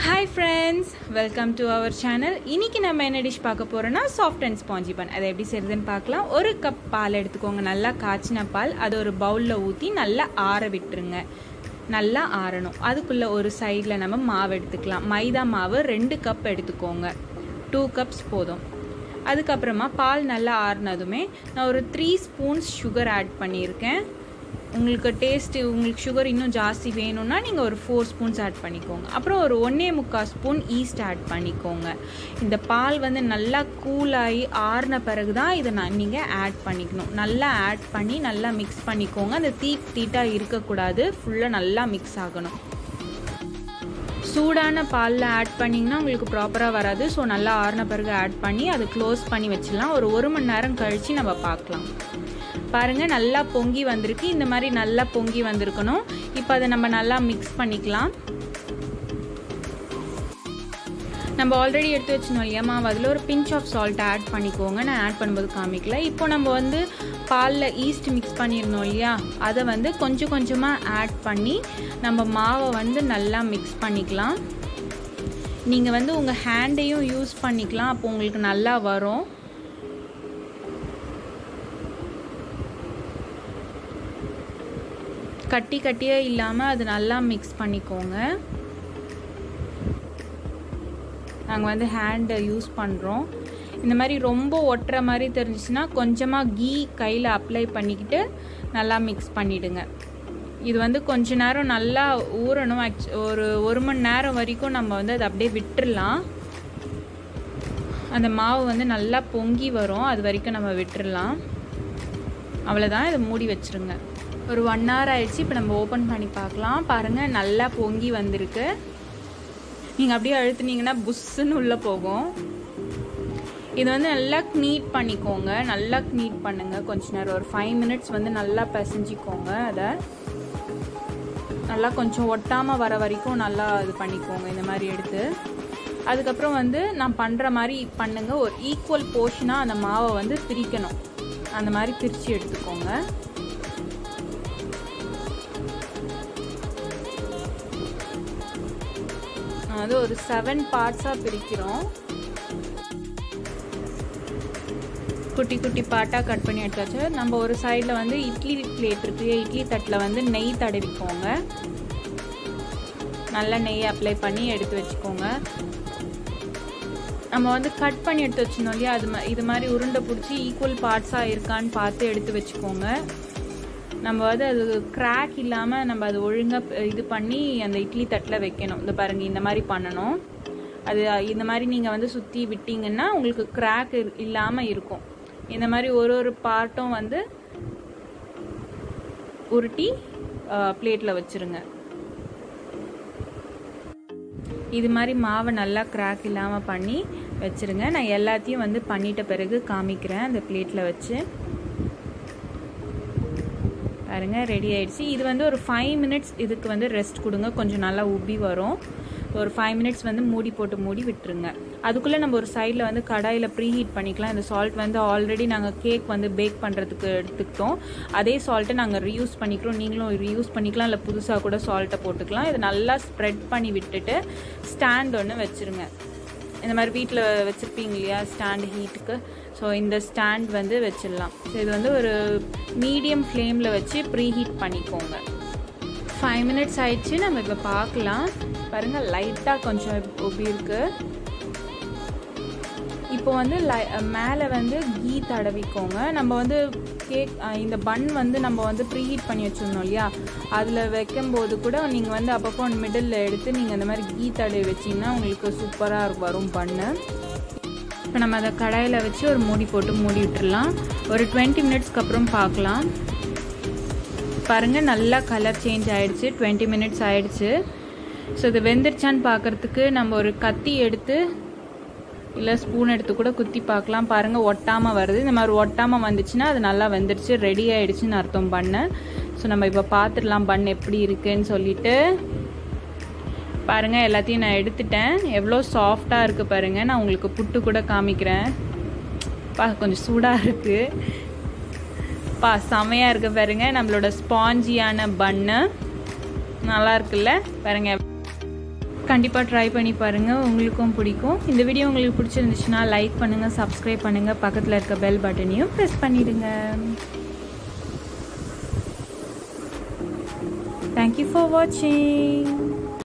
hi friends welcome to our channel இன்னைக்கு நம்ம என்ன டிஷ் பார்க்க போகிறோன்னா சாஃப்ட் அண்ட் ஸ்பாஞ்சி பன் அதை எப்படி செய்யுதுன்னு பார்க்கலாம் ஒரு கப் பால் எடுத்துக்கோங்க நல்லா காய்ச்சின பால் அதை ஒரு பவுலில் ஊற்றி நல்லா ஆற விட்டுருங்க நல்லா ஆறணும் அதுக்குள்ளே ஒரு சைடில் நம்ம மாவு எடுத்துக்கலாம் மைதா மாவு ரெண்டு கப் எடுத்துக்கோங்க டூ கப்ஸ் போதும் அதுக்கப்புறமா பால் நல்லா ஆறுனதுமே நான் ஒரு த்ரீ ஸ்பூன்ஸ் சுகர் ஆட் பண்ணியிருக்கேன் உங்களுக்கு டேஸ்ட்டு உங்களுக்கு சுகர் இன்னும் ஜாஸ்தி வேணும்னா நீங்கள் ஒரு ஃபோர் ஸ்பூன்ஸ் ஆட் பண்ணிக்கோங்க அப்புறம் ஒரு ஒன்றே முக்கால் ஸ்பூன் ஈஸ்ட் ஆட் பண்ணிக்கோங்க இந்த பால் வந்து நல்லா கூலாகி ஆறின பிறகு தான் இதை நான் நீங்கள் ஆட் பண்ணிக்கணும் நல்லா ஆட் பண்ணி நல்லா மிக்ஸ் பண்ணிக்கோங்க அந்த தீட் தீட்டாக இருக்கக்கூடாது ஃபுல்லாக நல்லா மிக்ஸ் ஆகணும் சூடான பாலில் ஆட் பண்ணிங்கன்னா உங்களுக்கு ப்ராப்பராக வராது ஸோ நல்லா ஆறின பிறகு ஆட் பண்ணி அதை க்ளோஸ் பண்ணி வச்சிடலாம் ஒரு ஒரு மணி நேரம் கழித்து நம்ம பார்க்கலாம் பாருங்கள் நல்லா பொங்கி வந்திருக்கு இந்த மாதிரி நல்லா பொங்கி வந்திருக்கணும் இப்போ அதை நம்ம நல்லா மிக்ஸ் பண்ணிக்கலாம் நம்ம ஆல்ரெடி எடுத்து வச்சிருந்தோம் இல்லையா மாவு அதில் ஒரு பிஞ்ச் ஆஃப் சால்ட் ஆட் பண்ணிக்கோங்க நான் ஆட் பண்ணும்போது காமிக்கல இப்போ நம்ம வந்து பாலில் ஈஸ்ட் மிக்ஸ் பண்ணியிருந்தோம் இல்லையா அதை வந்து கொஞ்சம் கொஞ்சமாக ஆட் பண்ணி நம்ம மாவை வந்து நல்லா மிக்ஸ் பண்ணிக்கலாம் நீங்கள் வந்து உங்கள் ஹேண்டையும் யூஸ் பண்ணிக்கலாம் அப்போ உங்களுக்கு நல்லா வரும் கட்டி கட்டியே இல்லாமல் அது நல்லா மிக்ஸ் பண்ணிக்கோங்க நாங்கள் வந்து ஹேண்டை யூஸ் பண்ணுறோம் இந்த மாதிரி ரொம்ப ஒட்டுற மாதிரி தெரிஞ்சிச்சுன்னா கொஞ்சமாக கீ கையில் அப்ளை பண்ணிக்கிட்டு நல்லா மிக்ஸ் பண்ணிவிடுங்க இது வந்து கொஞ்ச நேரம் நல்லா ஊறணும் ஒரு ஒரு மணி நேரம் வரைக்கும் நம்ம வந்து அதை அப்படியே விட்டுடலாம் அந்த மாவு வந்து நல்லா பொங்கி வரும் அது வரைக்கும் நம்ம விட்டுடலாம் அவ்வளோதான் இதை மூடி வச்சுருங்க ஒரு ஒன் ஹவர் ஆயிடுச்சு இப்போ நம்ம ஓப்பன் பண்ணி பார்க்கலாம் பாருங்கள் நல்லா பொங்கி வந்திருக்கு நீங்கள் அப்படியே அழுத்துனீங்கன்னா புஷ்ஷுன்னு உள்ளே போகும் இது வந்து நல்லா க்னீட் பண்ணிக்கோங்க நல்லா க்னீட் பண்ணுங்கள் கொஞ்ச நேரம் ஒரு ஃபைவ் மினிட்ஸ் வந்து நல்லா பிசைஞ்சிக்கோங்க அதை நல்லா கொஞ்சம் ஒட்டாமல் வர வரைக்கும் நல்லா இது பண்ணிக்கோங்க இந்த மாதிரி எடுத்து அதுக்கப்புறம் வந்து நான் பண்ணுற மாதிரி பண்ணுங்கள் ஒரு ஈக்குவல் போர்ஷனாக அந்த மாவை வந்து பிரிக்கணும் அந்த மாதிரி பிரித்து எடுத்துக்கோங்க அது ஒரு செவன் பார்ட்ஸாக பிரிக்கிறோம் குட்டி குட்டி பாட்டாக கட் பண்ணி எடுத்தாச்சு நம்ம ஒரு சைடில் வந்து இட்லி பிளேட் இருக்கு இட்லி தட்டில் வந்து நெய் தடவிக்கோங்க நல்லா நெய் அப்ளை பண்ணி எடுத்து வச்சுக்கோங்க நம்ம வந்து கட் பண்ணி எடுத்து வச்சிருந்தோம் இல்லையா அது இது மாதிரி உருண்டை பிடிச்சி ஈக்குவல் பார்ட்ஸாக இருக்கான்னு பார்த்து எடுத்து வச்சுக்கோங்க நம்ம வந்து அது கிராக் இல்லாமல் நம்ம அது ஒழுங்காக இது பண்ணி அந்த இட்லி தட்டில் வைக்கணும் இந்த பாருங்கள் இந்த மாதிரி பண்ணணும் அது இந்த மாதிரி நீங்கள் வந்து சுற்றி விட்டீங்கன்னா உங்களுக்கு கிராக் இல்லாமல் இருக்கும் இந்த மாதிரி ஒரு ஒரு பார்ட்டும் வந்து உருட்டி பிளேட்டில் வச்சுருங்க இது மாதிரி மாவை நல்லா கிராக் இல்லாமல் பண்ணி வச்சுருங்க நான் எல்லாத்தையும் வந்து பண்ணிட்ட பிறகு காமிக்கிறேன் அந்த பிளேட்டில் வச்சு பாருங்க ரெடி ஆயிடுச்சு இது வந்து ஒரு ஃபைவ் மினிட்ஸ் இதுக்கு வந்து ரெஸ்ட் கொடுங்க கொஞ்சம் நல்லா உப்பி வரும் ஒரு ஃபைவ் மினிட்ஸ் வந்து மூடி போட்டு மூடி விட்டுருங்க அதுக்குள்ளே நம்ம ஒரு சைடில் வந்து கடாயில் ப்ரீ ஹீட் பண்ணிக்கலாம் இந்த சால்ட் வந்து ஆல்ரெடி நாங்கள் கேக் வந்து பேக் பண்ணுறதுக்கு எடுத்துக்கிட்டோம் அதே சால்ட்டை நாங்கள் ரீயூஸ் பண்ணிக்கிறோம் நீங்களும் ரீயூஸ் பண்ணிக்கலாம் இல்லை புதுசாக கூட சால்ட்டை போட்டுக்கலாம் இது நல்லா ஸ்ப்ரெட் பண்ணி விட்டுட்டு ஸ்டாண்ட் ஒன்று வச்சுருங்க இந்த மாதிரி வீட்டில் வச்சுருப்பீங்க இல்லையா ஸ்டாண்ட் ஹீட்டுக்கு ஸோ இந்த ஸ்டாண்ட் வந்து வச்சிடலாம் ஸோ இது வந்து ஒரு மீடியம் ஃப்ளேமில் வச்சு ப்ரீ ஹீட் பண்ணிக்கோங்க ஃபைவ் மினிட்ஸ் ஆயிடுச்சு நம்ம இப்போ பார்க்கலாம் பாருங்கள் லைட்டாக கொஞ்சம் ஒப்பி இருக்குது இப்போ வந்து லை மேலே வந்து கீ தடவிக்கோங்க நம்ம வந்து கேக் இந்த பன் வந்து நம்ம வந்து ப்ரீ ஹீட் பண்ணி வச்சுருந்தோம் இல்லையா அதில் வைக்கும்போது கூட நீங்கள் வந்து அப்பப்போ மிடில் எடுத்து நீங்கள் இந்த மாதிரி கீ தடவி வச்சிங்கன்னா உங்களுக்கு சூப்பராக வரும் பன்னு இப்போ நம்ம அதை கடாயில் வச்சு ஒரு மூடி போட்டு மூடி விட்டுடலாம் ஒரு டுவெண்ட்டி மினிட்ஸ்க்கு அப்புறம் பார்க்கலாம் பாருங்கள் நல்லா கலர் சேஞ்ச் ஆகிடுச்சு டுவெண்ட்டி மினிட்ஸ் ஆகிடுச்சு ஸோ இது வெந்துருச்சான்னு பார்க்குறதுக்கு நம்ம ஒரு கத்தி எடுத்து இல்லை ஸ்பூன் எடுத்து கூட குத்தி பார்க்கலாம் பாருங்கள் ஒட்டாமல் வருது இந்த மாதிரி ஒட்டாமல் வந்துச்சுன்னா அது நல்லா வெந்துருச்சு ரெடி ஆகிடுச்சின்னு அர்த்தம் பண்ணேன் ஸோ நம்ம இப்போ பார்த்துடலாம் பன் எப்படி இருக்குன்னு சொல்லிட்டு பாருங்கள் எல்லாத்தையும் நான் எடுத்துட்டேன் எவ்வளோ சாஃப்டாக இருக்குது பாருங்கள் நான் உங்களுக்கு புட்டு கூட காமிக்கிறேன் பா கொஞ்சம் சூடாக இருக்குது பா செமையாக இருக்குது பாருங்க நம்மளோட ஸ்பாஞ்சியான பன்னு நல்லா இருக்குல்ல பாருங்க கண்டிப்பாக ட்ரை பண்ணி பாருங்கள் உங்களுக்கும் பிடிக்கும் இந்த வீடியோ உங்களுக்கு பிடிச்சிருந்துச்சுன்னா லைக் பண்ணுங்கள் சப்ஸ்கிரைப் பண்ணுங்கள் பக்கத்தில் இருக்க பெல் பட்டனையும் ப்ரெஸ் பண்ணிடுங்க தேங்க்யூ ஃபார் வாட்சிங்